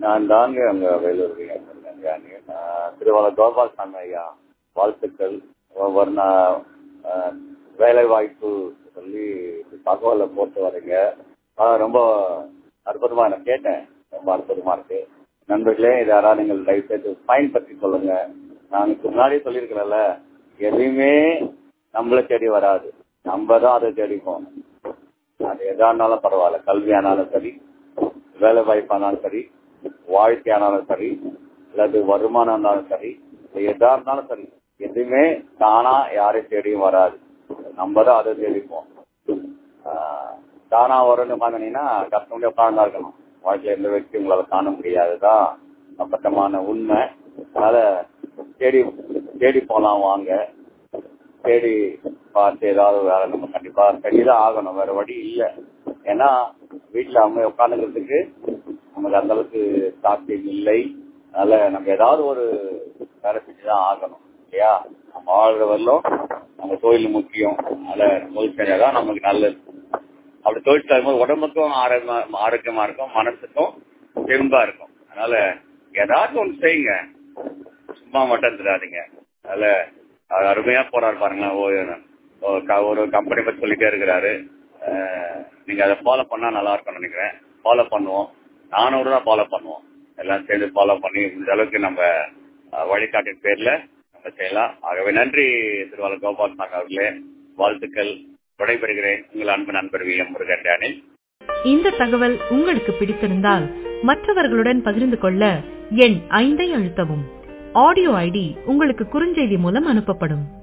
நான் தாங்க அங்க வேலூர் திருவாளர் கோபால் சாமி ஐயா வாழ்த்துக்கள் ஒவ்வொரு நா- ஆஹ் வேலை வாய்ப்பு சொல்லி தகவலை போட்டு வரீங்க ஆஹ் ரொம்ப அற்புதமா நான் கேட்டேன் ரொம்ப அற்புதமா இருக்கு நண்பர்களே இதை யாராவது நீங்கள் தயவு செய்து பயன்படுத்தி சொல்லுங்க நான் இதுக்கு முன்னாடி சொல்லியிருக்கிறேன்ல எதுவுமே நம்மளை தேடி வராது நம்ம தான் அதை தேடி போகணும் அது எதா இருந்தாலும் பரவாயில்ல கல்வியானாலும் சரி வேலை வாய்ப்பானாலும் சரி வாழ்க்கையானாலும் சரி அல்லது வருமானம் இருந்தாலும் சரி இது எதா இருந்தாலும் சரி எதுவுமே தானா யாரையும் தேடியும் வராது நம்ம தான் அதை தேடிப்போம் ஆஹ் தானா வரும்னு உட்காந்துனீங்கன்னா கஷ்டம் உட்கார்ந்தா இருக்கணும் வாழ்க்கையில எந்த व्यक्ति உங்களால காண முடியாதுதான் அப்பட்டமான உண்மை அதனால தேடி தேடி போலாம் வாங்க தேடி பார்த்து ஏதாவது வேலை நம்ம கண்டிப்பா செஞ்சுதான் ஆகணும் வேற வழி இல்லை ஏன்னா வீட்டுல அவங்க உட்காந்துக்கிறதுக்கு நமக்கு அந்த அளவுக்கு சாத்தியம் இல்லை அதனால நம்ம ஏதாவது ஒரு வேலை செஞ்சுதான் ஆகணும் இல்லையா நம்ம வாழ்ற வரலும் நம்ம தொழில் முக்கியம் அதனால தொழில் செஞ்சாதான் நமக்கு நல்லது அப்படி தொழில் செய்யும்போது உடம்புக்கும் ஆரோக்கியமா ஆரோக்கியமா இருக்கும் மனசுக்கும் தெம்பா இருக்கும் அதனால ஏதாச்சும் ஒன்று செய்யுங்க சும்மா மட்டும் தராதீங்க அதனால அவர் அருமையா போறாரு பாருங்க ஓ- க- ஒரு கம்பெனி பத்தி சொல்லிட்டே இருக்கிறாரு அஹ், நீங்க அதை ஃபாலோ பண்ணா நல்லா இருக்கும்னு நினைக்கிறேன் ஃபாலோ பண்ணுவோம் நானூறு தான் ஃபாலோ பண்ணுவோம் எல்லாம் சேர்ந்து ஃபாலோ பண்ணி இந்த அளவுக்கு நம்ம அஹ், வழிகாட்டின் பேர்ல நம்ம செய்யலாம் ஆகவே நன்றி திருவாளர் கோபால் சாமி அவர்களே வாழ்த்துக்கள் விடைபெறுகிறேன் உங்கள் அன்பு நண்பர் வி எம் முருகன் டேனில் இந்த தகவல் உங்களுக்கு பிடித்திருந்தால் மற்றவர்களுடன் பகிர்ந்து கொள்ள எண் ஐந்தை அழுத்தவும் ஆடியோ ஐடி உங்களுக்கு குறுஞ்செய்தி மூலம் அனுப்பப்படும்